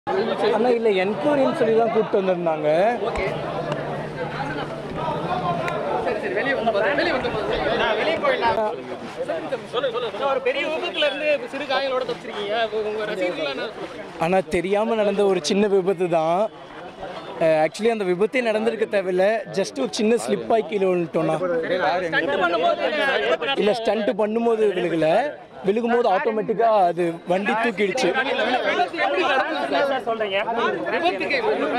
அண்ணா இல்லை என்கொயரின்னு சொல்லி தான் கூப்பிட்டு வந்திருந்தாங்க ஓகே சரி சரி வெளியே வந்து பாருங்க. வெளியே வந்து பாருங்க. நான் வெளியே போயிடலாம் ஒரு பெரிய விபத்துல இருந்து சிறு காயங்களோட தப்பிச்சிருக்கீங்க உங்க ரசிகர்கள் என்ன சொல்றீங்க ஆனால் தெரியாமல் நடந்த ஒரு சின்ன விபத்து தான் ஆக்சுவலி அந்த விபத்தே நடந்திருக்க தேவையில்ல ஜஸ்ட் ஒரு சின்ன ஸ்லிப் ஆகி கீழே விழுந்துட்டோம்னா ஸ்டண்ட் பண்ணும்போது விபத்து நடந்தது. இல்லை ஸ்டண்ட் பண்ணும்போது விழுகல விழுகும்போது ஆட்டோமேட்டிக்காக அது வண்டி தூக்கிடுச்சு விபத்து எப்படி நடந்தது? விபத்துக்கு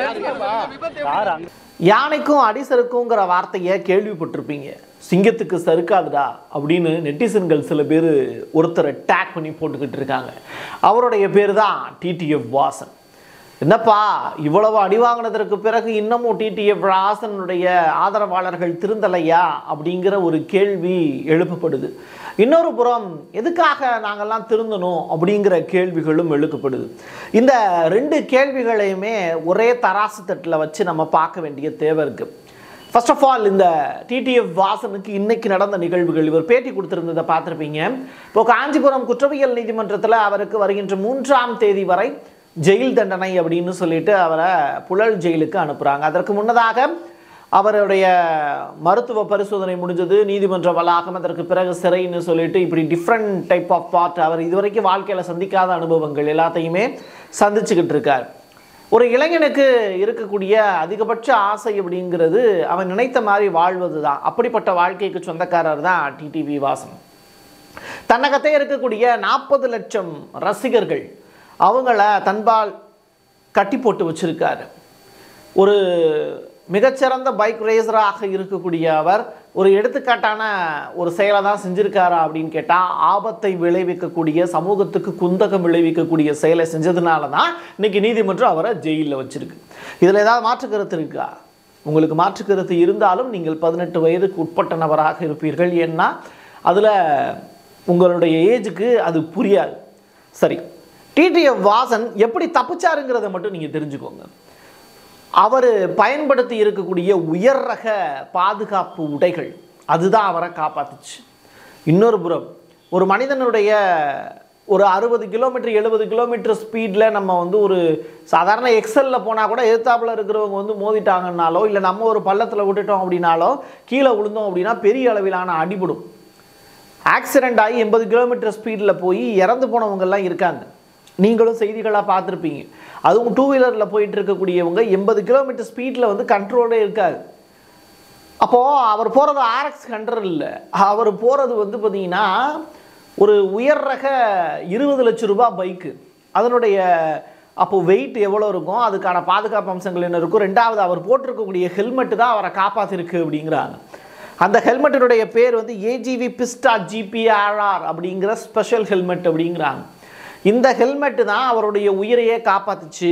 விபத்து யானைக்கும் அடிசருக்குங்கிற வார்த்தையை கேள்விப்பட்டிருப்பீங்க சிங்கத்துக்கு சறுக்காதுடா அப்படின்னு நெட்டிசன்கள் சில பேர் ஒருத்தரை டேக் பண்ணி போட்டுக்கிட்டு இருக்காங்க அவருடைய பேர் தான் டிடிஎஃப் வாசன் என்னப்பா இவ்வளவு அடி வாங்கினதற்கு பிறகு இன்னமும் டிடிஎஃப் வாசனுடைய ஆதரவாளர்கள் திருந்தலையா அப்படிங்கிற ஒரு கேள்வி எழுப்பப்படுது இன்னொரு புறம் எதுக்காக நாங்கள்லாம் திருந்தணும் அப்படிங்கிற கேள்விகளும் எழுக்கப்படுது இந்த ரெண்டு கேள்விகளையுமே ஒரே தராசு தட்டில் வச்சு நம்ம பார்க்க வேண்டிய தேவை இருக்குது ஃபர்ஸ்ட் ஆஃப் ஆல் இந்த டிடிஎஃப் வாசனுக்கு இன்னைக்கு நடந்த நிகழ்வுகள் இவர் பேட்டி கொடுத்திருந்ததை பார்த்துருப்பீங்க இப்போ காஞ்சிபுரம் குற்றவியல் நீதிமன்றத்தில் அவருக்கு வருகின்ற மூன்றாம் தேதி வரை ஜெயில் தண்டனை அப்படின்னு சொல்லிட்டு அவரை புழல் ஜெயிலுக்கு அனுப்புகிறாங்க அதற்கு முன்னதாக அவருடைய மருத்துவ பரிசோதனை முடிஞ்சது நீதிமன்ற வளாகம் அதற்கு பிறகு சிறைன்னு சொல்லிட்டு இப்படி டிஃப்ரெண்ட் டைப் ஆஃப் பார்ட் அவர் இதுவரைக்கும் வாழ்க்கையில் சந்திக்காத அனுபவங்கள் எல்லாத்தையுமே சந்திச்சுக்கிட்டு இருக்கார் ஒரு இளைஞனுக்கு இருக்கக்கூடிய அதிகபட்ச ஆசை அப்படிங்கிறது அவன் நினைத்த மாதிரி வாழ்வது தான் அப்படிப்பட்ட வாழ்க்கைக்கு சொந்தக்காரர் தான் டிடிவி வாசன் தன்னகத்தே இருக்கக்கூடிய நாற்பது லட்சம் ரசிகர்கள் அவங்கள தன்பால் கட்டி போட்டு வச்சிருக்காரு ஒரு மிகச்சிறந்த பைக் ரேசராக இருக்கக்கூடிய அவர் ஒரு எடுத்துக்காட்டான ஒரு செயலை தான் செஞ்சிருக்காரா அப்படின்னு கேட்டால் ஆபத்தை விளைவிக்கக்கூடிய சமூகத்துக்கு குந்தகம் விளைவிக்கக்கூடிய செயலை செஞ்சதுனால தான் இன்னைக்கு நீதிமன்றம் அவரை ஜெயிலில் வச்சிருக்கு இதில் ஏதாவது மாற்று கருத்து இருக்கா உங்களுக்கு மாற்று கருத்து இருந்தாலும் நீங்கள் பதினெட்டு வயதுக்கு உட்பட்ட நபராக இருப்பீர்கள் ஏன்னா அதில் உங்களுடைய ஏஜுக்கு அது புரியாது சரி டிடிஎஃப் வாசன் எப்படி தப்பிச்சாருங்கிறத மட்டும் நீங்கள் தெரிஞ்சுக்கோங்க அவர் பயன்படுத்தி இருக்கக்கூடிய உயர் ரக பாதுகாப்பு உடைகள் அதுதான் அவரை காப்பாத்துச்சு இன்னொரு புறம் ஒரு மனிதனுடைய ஒரு அறுபது கிலோமீட்டர் எழுபது கிலோமீட்டர் ஸ்பீடில் நம்ம வந்து ஒரு சாதாரண எக்ஸலில் போனால் கூட எதிர்த்தாப்புல இருக்கிறவங்க வந்து மோதிட்டாங்கன்னாலோ இல்லை நம்ம ஒரு பள்ளத்தில் விட்டுட்டோம் அப்படின்னாலோ கீழே விழுந்தோம் அப்படின்னா பெரிய அளவிலான அடிபடும் ஆக்சிடெண்ட் ஆகி எண்பது கிலோமீட்டர் ஸ்பீடில் போய் இறந்து போனவங்கெல்லாம் இருக்காங்க நீங்களும் செய்திகளாக பார்த்துருப்பீங்க அதுவும் டூ வீலரில் போயிட்டு இருக்கக்கூடியவங்க எண்பது கிலோமீட்டர் ஸ்பீடில் வந்து கண்ட்ரோலே இருக்காது அப்போது அவர் போகிறது ஆர்எக்ஸ் ஹண்ட்ரட் இல்லை அவர் போகிறது வந்து பார்த்தீங்கன்னா ஒரு உயர் ரக இருபது லட்சம் ரூபாய் பைக்கு அதனுடைய அப்போ வெயிட் எவ்வளோ இருக்கும் அதுக்கான பாதுகாப்பு அம்சங்கள் என்ன இருக்கும் ரெண்டாவது அவர் போட்டிருக்கக்கூடிய ஹெல்மெட் தான் அவரை காப்பாற்றிருக்கு அப்படிங்கிறாங்க அந்த ஹெல்மெட்டினுடைய பேர் வந்து ஏஜிவி பிஸ்டா ஜிபிஆர்ஆர் அப்படிங்கிற ஸ்பெஷல் ஹெல்மெட் அப்படிங்கிறாங்க இந்த ஹெல்மெட்டு தான் அவருடைய உயிரையே காப்பாத்துச்சு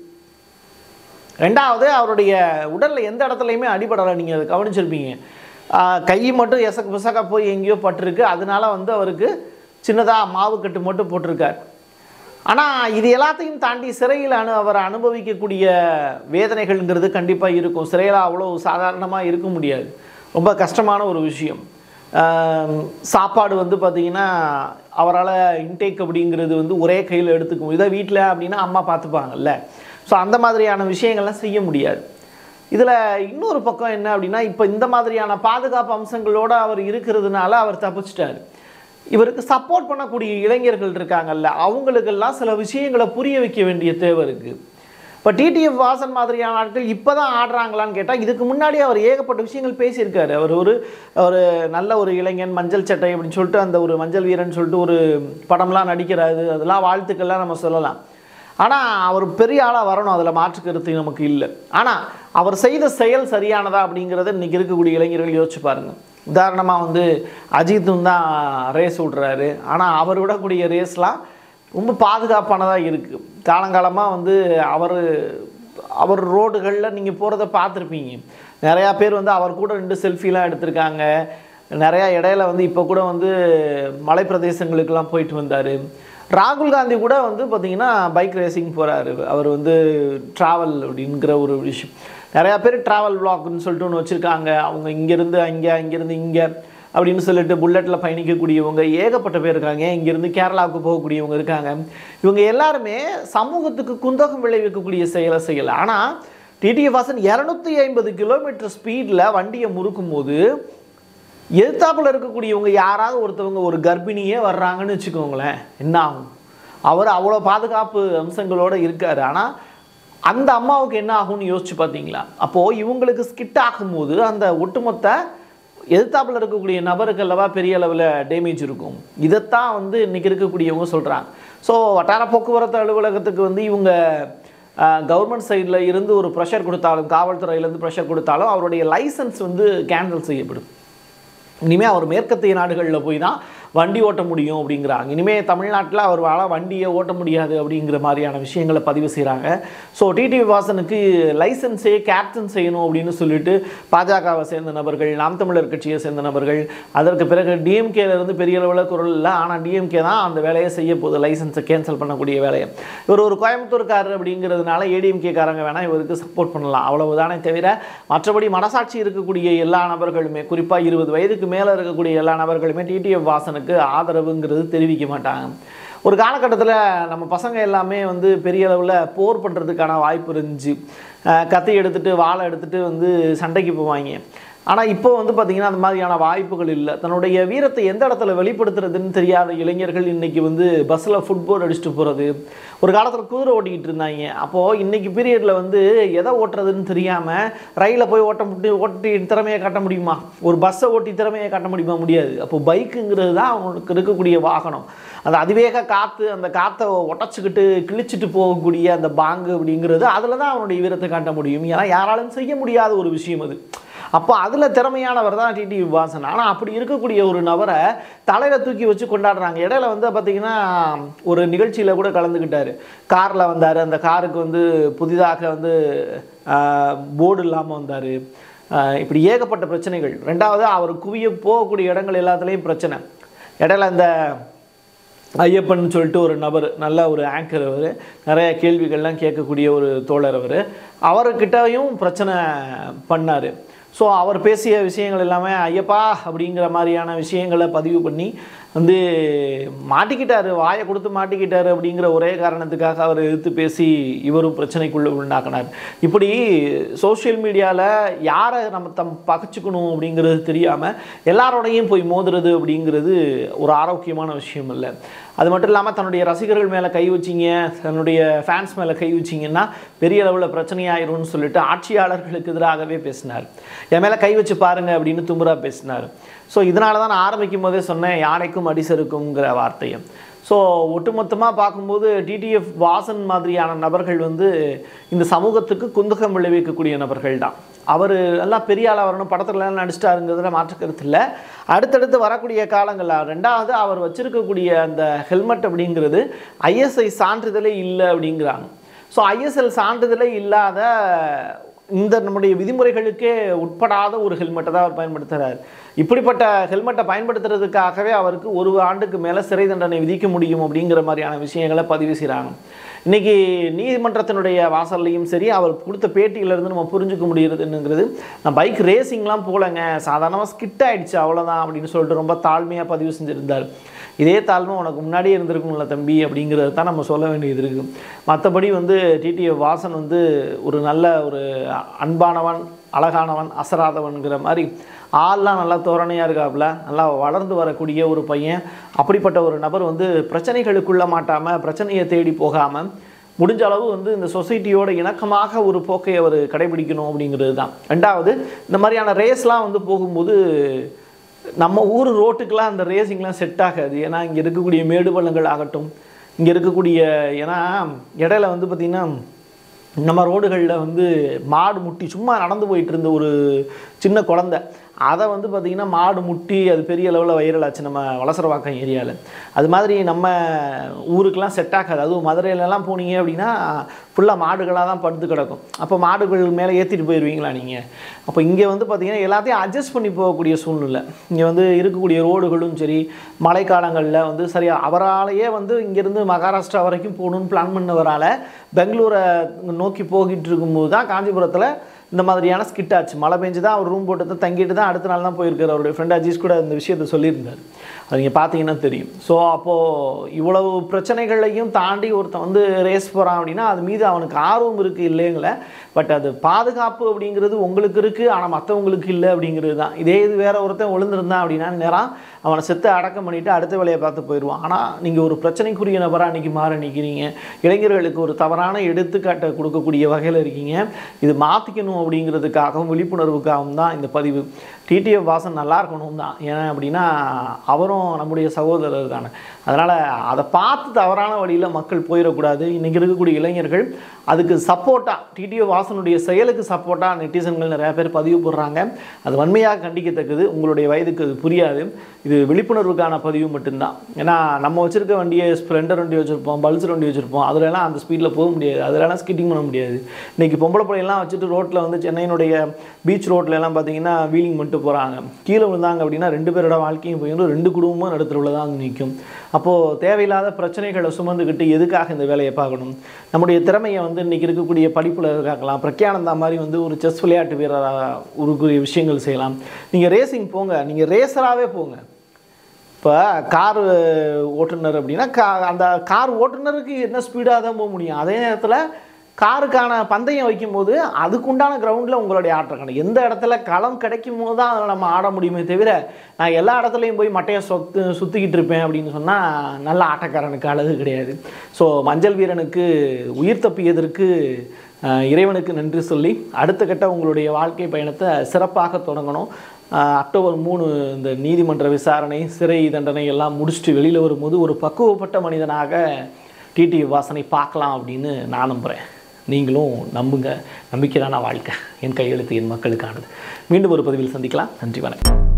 ரெண்டாவது அவருடைய உடலில் எந்த இடத்துலையுமே அடிபடலை நீங்கள் அதை கவனிச்சிருப்பீங்க ஆஹ் கை மட்டும் எசக்கு பிசக்க போய் எங்கேயோ பட்டிருக்கு அதனால வந்து அவருக்கு சின்னதாக மாவு கட்டு மட்டும் போட்டிருக்கார் ஆனால் இது எல்லாத்தையும் தாண்டி சிறையில் அனு அவர் அனுபவிக்கக்கூடிய வேதனைகள்ங்கிறது கண்டிப்பாக இருக்கும் சிறையில் அவ்வளோ சாதாரணமாக இருக்க முடியாது ரொம்ப கஷ்டமான ஒரு விஷயம் ஆம், சாப்பாடு வந்து பார்த்திங்கன்னா அவரால் இன்டேக் அப்படிங்கிறது வந்து ஒரே கையில் எடுத்துக்கும் இதை வீட்டில் அப்படின்னா அம்மா பார்த்துப்பாங்கல்ல ஸோ அந்த மாதிரியான விஷயங்கள்லாம் செய்ய முடியாது இதில் இன்னொரு பக்கம் என்ன அப்படின்னா இப்போ இந்த மாதிரியான பாதுகாப்பு அம்சங்களோடு அவர் இருக்கிறதுனால அவர் தப்பிச்சிட்டாரு இவருக்கு சப்போர்ட் பண்ணக்கூடிய இளைஞர்கள் இருக்காங்கல்ல அவங்களுக்கெல்லாம் சில விஷயங்களை புரிய வைக்க வேண்டிய தேவை இருக்குது இப்போ டிடிஎஃப் வாசன் மாதிரியான ஆட்கள் இப்போ தான் ஆடுறாங்களான்னு கேட்டால் இதுக்கு முன்னாடி அவர் ஏகப்பட்ட விஷயங்கள் பேசியிருக்காரு அவர் ஒரு ஒரு நல்ல ஒரு இளைஞன் மஞ்சள் சட்டை அப்படின்னு சொல்லிட்டு அந்த ஒரு மஞ்சள் வீரன் சொல்லிட்டு ஒரு படம்லாம் நடிக்கிறாரு அதெல்லாம் வாழ்த்துக்கள்லாம் நம்ம சொல்லலாம் ஆனால் அவர் பெரிய ஆளாக வரணும் அதில் மாற்று கருத்து நமக்கு இல்லை ஆனால் அவர் செய்த செயல் சரியானதா அப்படிங்கிறத இன்றைக்கி இருக்கக்கூடிய இளைஞர்கள் யோசிச்சு பாருங்க உதாரணமாக வந்து அஜித்தும் தான் ரேஸ் விட்றாரு ஆனால் அவர் விடக்கூடிய ரேஸ்லாம் ரொம்ப பாதுகாப்பானதாக இருக்குது காலங்காலமாக வந்து அவர் அவர் ரோடுகளில் நீங்கள் போகிறத பார்த்துருப்பீங்க நிறையா பேர் வந்து அவர் கூட ரெண்டு செல்ஃபிலாம் எடுத்திருக்காங்க நிறையா இடையில வந்து இப்போ கூட வந்து மலை பிரதேசங்களுக்கெல்லாம் போயிட்டு வந்தார் ராகுல் காந்தி கூட வந்து பார்த்திங்கன்னா பைக் ரேசிங் போகிறாரு அவர் வந்து ட்ராவல் அப்படிங்கிற ஒரு விஷயம் நிறையா பேர் ட்ராவல் vlogன்னு சொல்லிட்டு ஒன்று வச்சுருக்காங்க அவங்க இங்கேருந்து அங்கே அங்கேருந்து இங்கே அப்படின்னு சொல்லிட்டு புல்லட்டில் பயணிக்கக்கூடியவங்க ஏகப்பட்ட பேர் இருக்காங்க இங்கேருந்து கேரளாவுக்கு போகக்கூடியவங்க இருக்காங்க இவங்க எல்லாருமே சமூகத்துக்கு குந்தகம் விளைவிக்கக்கூடிய செயலை செய்யலை ஆனால் டிடிஎஃப் வாசன் இரநூத்தி ஐம்பது கிலோமீட்டர் ஸ்பீடில் வண்டியை முறுக்கும் போது எதிர்த்தாப்புல இருக்கக்கூடியவங்க யாராவது ஒருத்தவங்க ஒரு கர்ப்பிணியே வர்றாங்கன்னு வச்சுக்கோங்களேன் என்ன ஆகும் அவர் அவ்வளோ பாதுகாப்பு அம்சங்களோடு இருக்கார் ஆனால் அந்த அம்மாவுக்கு என்ன ஆகும்னு யோசிச்சு பார்த்தீங்களா அப்போது இவங்களுக்கு ஸ்கிட் ஆகும்போது அந்த ஒட்டுமொத்த எதிர்த்தாப்புல இருக்கக்கூடிய நபருக்கு அல்லவா பெரிய அளவில் டேமேஜ் இருக்கும் இதைத்தான் வந்து இன்றைக்கி இருக்கக்கூடியவங்க சொல்கிறாங்க ஸோ வட்டார போக்குவரத்து அலுவலகத்துக்கு வந்து இவங்க கவர்மெண்ட் சைடில் இருந்து ஒரு ப்ரெஷர் கொடுத்தாலும் காவல்துறையிலேருந்து ப்ரெஷர் கொடுத்தாலும் அவருடைய லைசன்ஸ் வந்து கேன்சல் செய்யப்படும் இனிமேல் அவர் மேற்கத்திய நாடுகளில் போய் தான் வண்டி ஓட்ட முடியும் அப்படிங்கிறாங்க இனிமேல் தமிழ்நாட்டில் அவரால் வண்டியை ஓட்ட முடியாது அப்படிங்கிற மாதிரியான விஷயங்களை பதிவு செய்கிறாங்க ஸோ டிடி வாசனுக்கு லைசன்ஸே கேப்டன் செய்யணும் அப்படின்னு சொல்லிட்டு பாஜகவை சேர்ந்த நபர்கள் நாம் தமிழர் கட்சியை சேர்ந்த நபர்கள் அதற்கு பிறகு டிஎம்கேல இருந்து பெரிய அளவில் குரல் இல்லை ஆனால் டிஎம்கே தான் அந்த வேலையை செய்ய போகுது லைசன்ஸை கேன்சல் பண்ணக்கூடிய வேலையை இவர் ஒரு கோயம்புத்தூர்காரர் அப்படிங்கிறதுனால ஏடிஎம்கே காரங்க வேணால் இவருக்கு சப்போர்ட் பண்ணலாம் அவ்வளவுதானே தவிர மற்றபடி மனசாட்சி இருக்கக்கூடிய எல்லா நபர்களுமே குறிப்பாக இருபது வயதுக்கு மேலே இருக்கக்கூடிய எல்லா நபர்களுமே டிடிஎஃப் வாசனுக்கு ஆதரவுங்கிறது தெரிவிக்க மாட்டாங்க ஒரு காலகட்டத்தில் நம்ம பசங்க எல்லாமே வந்து பெரிய அளவில் போர் பண்ணுறதுக்கான வாய்ப்பு இருந்துச்சு அஹ் கத்தி எடுத்துட்டு வாளை எடுத்துட்டு வந்து சண்டைக்கு போவாங்க ஆனால் இப்போ வந்து பார்த்திங்கன்னா அந்த மாதிரியான வாய்ப்புகள் இல்லை தன்னுடைய வீரத்தை எந்த இடத்துல வெளிப்படுத்துறதுன்னு தெரியாத இளைஞர்கள் இன்றைக்கி வந்து பஸ்ஸில் ஃபுட்போல் அடிச்சுட்டு போகிறது ஒரு காலத்தில் குதிரை ஓட்டிக்கிட்டு இருந்தாங்க அப்போது இன்றைக்கி பீரியடில் வந்து எதை ஓட்டுறதுன்னு தெரியாமல் ரயிலில் போய் ஓட்ட முடி ஓட்டி திறமையை காட்ட முடியுமா ஒரு பஸ்ஸை ஓட்டி திறமையை காட்ட முடியுமா முடியாது அப்போ பைக்குங்கிறது தான் அவங்களுக்கு இருக்கக்கூடிய வாகனம் அந்த அதிவேக காற்று அந்த காற்றை ஒட்டச்சிக்கிட்டு கிழிச்சிட்டு போகக்கூடிய அந்த பாங்கு அப்படிங்கிறது அதில் தான் அவனுடைய வீரத்தை காட்ட முடியும் ஏன்னா யாராலும் செய்ய முடியாத ஒரு விஷயம் அது அப்போ அதில் திறமையானவர் தான் டிடி வாசன் ஆனால் அப்படி இருக்கக்கூடிய ஒரு நபரை தலையில் தூக்கி வச்சு கொண்டாடுறாங்க இடையில வந்து பார்த்திங்கன்னா ஒரு நிகழ்ச்சியில் கூட கலந்துக்கிட்டார் காரில் வந்தார் அந்த காருக்கு வந்து புதிதாக வந்து போர்டு இல்லாமல் வந்தார் இப்படி ஏகப்பட்ட பிரச்சனைகள் ரெண்டாவது அவர் குவிய போகக்கூடிய இடங்கள் எல்லாத்துலேயும் பிரச்சனை இடையில இந்த ஐயப்பன் சொல்லிட்டு ஒரு நபர் நல்ல ஒரு ஆங்கர் அவர் நிறைய கேள்விகள்லாம் கேட்கக்கூடிய ஒரு தோழர் அவர் அவர்கிட்டயும் பிரச்சனை பண்ணார் ஸோ அவர் பேசிய விஷயங்கள் எல்லாமே ஐயப்பா அப்படிங்கிற மாதிரியான விஷயங்களை பதிவு பண்ணி வந்து மாட்டிக்கிட்டாரு வாயை கொடுத்து மாட்டிக்கிட்டாரு அப்படிங்கிற ஒரே காரணத்துக்காக அவர் எதிர்த்து பேசி இவரும் பிரச்சனைக்குள்ளே உண்டாக்கினார் இப்படி சோஷியல் மீடியாவில் யாரை நம்ம தம் பகச்சுக்கணும் அப்படிங்கிறது தெரியாமல் எல்லாரோடையும் போய் மோதுறது அப்படிங்கிறது ஒரு ஆரோக்கியமான விஷயம் இல்லை அது மட்டும் இல்லாமல் தன்னுடைய ரசிகர்கள் மேலே கை வச்சிங்க தன்னுடைய ஃபேன்ஸ் மேலே கை வச்சிங்கன்னா பெரிய அளவில் பிரச்சனையாயிரும்னு சொல்லிட்டு ஆட்சியாளர்களுக்கு எதிராகவே பேசினார் என் மேலே கை வச்சு பாருங்க அப்படின்னு தும்புரா பேசினார் ஸோ இதனால தான் நான் ஆரம்பிக்கும் போதே சொன்னேன் யானைக்கும் அடிசருக்குங்கிற வார்த்தையை ஸோ ஒட்டுமொத்தமாக பார்க்கும்போது டிடிஎஃப் வாசன் மாதிரியான நபர்கள் வந்து இந்த சமூகத்துக்கு குந்தகம் விளைவிக்கக்கூடிய நபர்கள் தான் அவர் நல்லா பெரிய ஆளாக வரணும் படத்துலலாம் நடிச்சிட்டாருங்கிறதுல மாற்று கருத்து இல்லை அடுத்தடுத்து வரக்கூடிய காலங்களில் ரெண்டாவது அவர் வச்சிருக்கக்கூடிய அந்த ஹெல்மெட் அப்படிங்கிறது ஐஎஸ்ஐ சான்றிதழே இல்லை அப்படிங்கிறாங்க ஸோ ஐஎஸ்எல் சான்றிதழே இல்லாத இந்த நம்முடைய விதிமுறைகளுக்கே உட்படாத ஒரு ஹெல்மெட்டை தான் அவர் பயன்படுத்துகிறார் இப்படிப்பட்ட ஹெல்மெட்டை பயன்படுத்துறதுக்காகவே அவருக்கு ஒரு ஆண்டுக்கு மேலே சிறை தண்டனை விதிக்க முடியும் அப்படிங்கிற மாதிரியான விஷயங்களை பதிவு செய்கிறாங்க இன்னைக்கு நீதிமன்றத்தினுடைய வாசல்லையும் சரி அவர் கொடுத்த பேட்டியிலேருந்து நம்ம புரிஞ்சுக்க முடியுறதுங்கிறது நான் பைக் ரேசிங்லாம் போகலங்க சாதாரணமாக ஸ்கிட் ஆயிடுச்சு அவ்வளோதான் அப்படின்னு சொல்லிட்டு ரொம்ப தாழ்மையாக பதிவு செஞ்சுருந்தார் இதே தாழ்மை உனக்கு முன்னாடியே இருந்திருக்கும்ல தம்பி அப்படிங்கிறத தான் நம்ம சொல்ல வேண்டியது இருக்குது மற்றபடி வந்து டிடிஎஃப் வாசன் வந்து ஒரு நல்ல ஒரு அன்பானவன் அழகானவன் அசராதவன்கிற மாதிரி ஆள்லாம் நல்லா தோரணையாக இருக்காப்புல நல்லா வளர்ந்து வரக்கூடிய ஒரு பையன் அப்படிப்பட்ட ஒரு நபர் வந்து பிரச்சனைகளுக்குள்ள மாட்டாமல் பிரச்சனையை தேடி போகாமல் முடிஞ்ச அளவு வந்து இந்த சொசைட்டியோட இணக்கமாக ஒரு போக்கை அவர் கடைபிடிக்கணும் அப்படிங்கிறது தான் ரெண்டாவது இந்த மாதிரியான ரேஸ்லாம் வந்து போகும்போது நம்ம ஊர் ரோட்டுக்கெலாம் அந்த ரேசிங்லாம் செட் ஆகாது ஏன்னா இங்கே இருக்கக்கூடிய மேடு பள்ளங்கள் ஆகட்டும் இங்கே இருக்கக்கூடிய ஏன்னா இடையில வந்து பார்த்திங்கன்னா நம்ம ரோடுகளில் வந்து மாடு முட்டி சும்மா நடந்து போயிட்டு இருந்த ஒரு சின்ன குழந்தை அதை வந்து பார்த்திங்கன்னா மாடு முட்டி அது பெரிய லெவலில் வைரல் ஆச்சு நம்ம வலசரவாக்கம் ஏரியாவில் அது மாதிரி நம்ம ஊருக்கெலாம் செட் ஆகாது அதுவும் மதுரையிலலாம் போனீங்க அப்படின்னா ஃபுல்லாக மாடுகளாக தான் படுத்து கிடக்கும் அப்போ மாடுகள் மேலே ஏற்றிட்டு போயிடுவீங்களா நீங்கள் அப்போ இங்கே வந்து பார்த்திங்கன்னா எல்லாத்தையும் அட்ஜஸ்ட் பண்ணி போகக்கூடிய சூழ்நிலை இங்கே வந்து இருக்கக்கூடிய ரோடுகளும் சரி மழைக்காலங்களில் வந்து சரியா அவராலேயே வந்து இங்கேருந்து மகாராஷ்டிரா வரைக்கும் போகணுன்னு பிளான் பண்ணவரால் பெங்களூரை நோக்கி போகிட்டு இருக்கும்போது தான் காஞ்சிபுரத்தில் இந்த மாதிரியான ஸ்கிட் ஆச்சு மழை பெஞ்சு தான் அவர் ரூம் போட்டு தான் தங்கிட்டு தான் அடுத்த நாள் தான் போயிருக்காரு அவருடைய ஃப்ரெண்ட் அஜீஷ் கூட இந்த விஷயத்த சொல்லியிருந்தார் அது நீங்கள் பார்த்தீங்கன்னா தெரியும் ஸோ அப்போது இவ்வளவு பிரச்சனைகளையும் தாண்டி ஒருத்தன் வந்து ரேஸ் போகிறான் அப்படின்னா அது மீது அவனுக்கு ஆர்வம் இருக்குது இல்லைங்கள பட் அது பாதுகாப்பு அப்படிங்கிறது உங்களுக்கு இருக்குது ஆனால் மற்றவங்களுக்கு இல்லை அப்படிங்கிறது தான் இதே இது வேற ஒருத்தன் விழுந்திருந்தான் அப்படின்னா நேரம் அவனை செத்து அடக்கம் பண்ணிவிட்டு அடுத்த வேலையை பார்த்து போயிடுவான் ஆனால் நீங்கள் ஒரு பிரச்சனைக்குரிய நபராக அன்றைக்கி மாற நிற்கிறீங்க இளைஞர்களுக்கு ஒரு தவறான எடுத்துக்காட்டை கொடுக்கக்கூடிய வகையில் இருக்கீங்க இது மாற்றிக்கணும் அப்படிங்கிறதுக்காகவும் விழிப்புணர்வுக்காகவும் தான் இந்த பதிவு டிடிஎஃப் வாசன் நல்லா இருக்கணும் தான் ஏன் அப்படின்னா அவரும் நம்முடைய சகோதரர் தானே அதனால் அதை பார்த்து தவறான வழியில் மக்கள் போயிடக்கூடாது இன்றைக்கி இருக்கக்கூடிய இளைஞர்கள் அதுக்கு சப்போர்ட்டாக டிடிஎஃப் வாசனுடைய செயலுக்கு சப்போர்ட்டாக நெட்டிசன்கள் நிறையா பேர் பதிவு போடுறாங்க அது வன்மையாக கண்டிக்கத்தக்கது உங்களுடைய வயதுக்கு அது புரியாது இது விழிப்புணர்வுக்கான பதிவு மட்டும்தான் ஏன்னா நம்ம வச்சுருக்க வண்டியை ஸ்ப்ளெண்டர் வண்டி வச்சுருப்போம் பல்சர் வண்டி வச்சுருப்போம் அதுலலாம் அந்த ஸ்பீடில் போக முடியாது அதுலலாம் ஸ்கிட்டிங் பண்ண முடியாது இன்றைக்கி பொம்பளை பிள்ளைலாம் வச்சுட்டு ரோட்டில் வந்து சென்னையினுடைய பீச் ரோட்ல எல்லாம் பார்த்தீங்கன்னா வீலிங் பண்ணிட்டு போகிறாங்க கீழே விழுந்தாங்க அப்படின்னா ரெண்டு பேரோட வாழ்க்கையும் போயிடும் ரெண்டு குடும்பமும் நடுத்தருவில் தான் வந்து நிற்கும் அப்போது தேவையில்லாத பிரச்சனைகளை சுமந்துக்கிட்டு எதுக்காக இந்த வேலையை பார்க்கணும் நம்முடைய திறமையை வந்து இன்றைக்கி இருக்கக்கூடிய படிப்பில் இருக்கலாம் பிரக்யானந்தா மாதிரி வந்து ஒரு செஸ் விளையாட்டு வீரராக உருக்கூடிய விஷயங்கள் செய்யலாம் நீங்கள் ரேசிங் போங்க நீங்கள் ரேசராகவே போங்க இப்போ கார் ஓட்டுநர் அப்படின்னா கா அந்த கார் ஓட்டுநருக்கு என்ன ஸ்பீடாக தான் போக முடியும் அதே நேரத்தில் காருக்கான பந்தயம் வைக்கும்போது அதுக்குண்டான கிரவுண்டில் உங்களுடைய ஆட்டம் கிடைக்கும் எந்த இடத்துல களம் கிடைக்கும் போது தான் அதில் நம்ம ஆட முடியுமே தவிர நான் எல்லா இடத்துலையும் போய் மட்டையை சொத்து சுற்றிக்கிட்டு இருப்பேன் அப்படின்னு சொன்னால் நல்ல ஆட்டக்காரனுக்கு அழகு கிடையாது ஸோ மஞ்சள் வீரனுக்கு உயிர் தப்பியதற்கு அஹ், இறைவனுக்கு நன்றி சொல்லி அடுத்த கட்ட உங்களுடைய வாழ்க்கை பயணத்தை சிறப்பாக தொடங்கணும் அஹ், அக்டோபர் மூணு இந்த நீதிமன்ற விசாரணை சிறை தண்டனை எல்லாம் முடிச்சுட்டு வெளியில் வரும்போது ஒரு பக்குவப்பட்ட மனிதனாக டிடி வாசனை பார்க்கலாம் அப்படின்னு நான் நம்புகிறேன் நீங்களும் நம்புங்க நம்பிக்கையான வாழ்க்கை என் கையெழுத்து என் மக்களுக்கானது மீண்டும் ஒரு பதிவில் சந்திக்கலாம் நன்றி வணக்கம்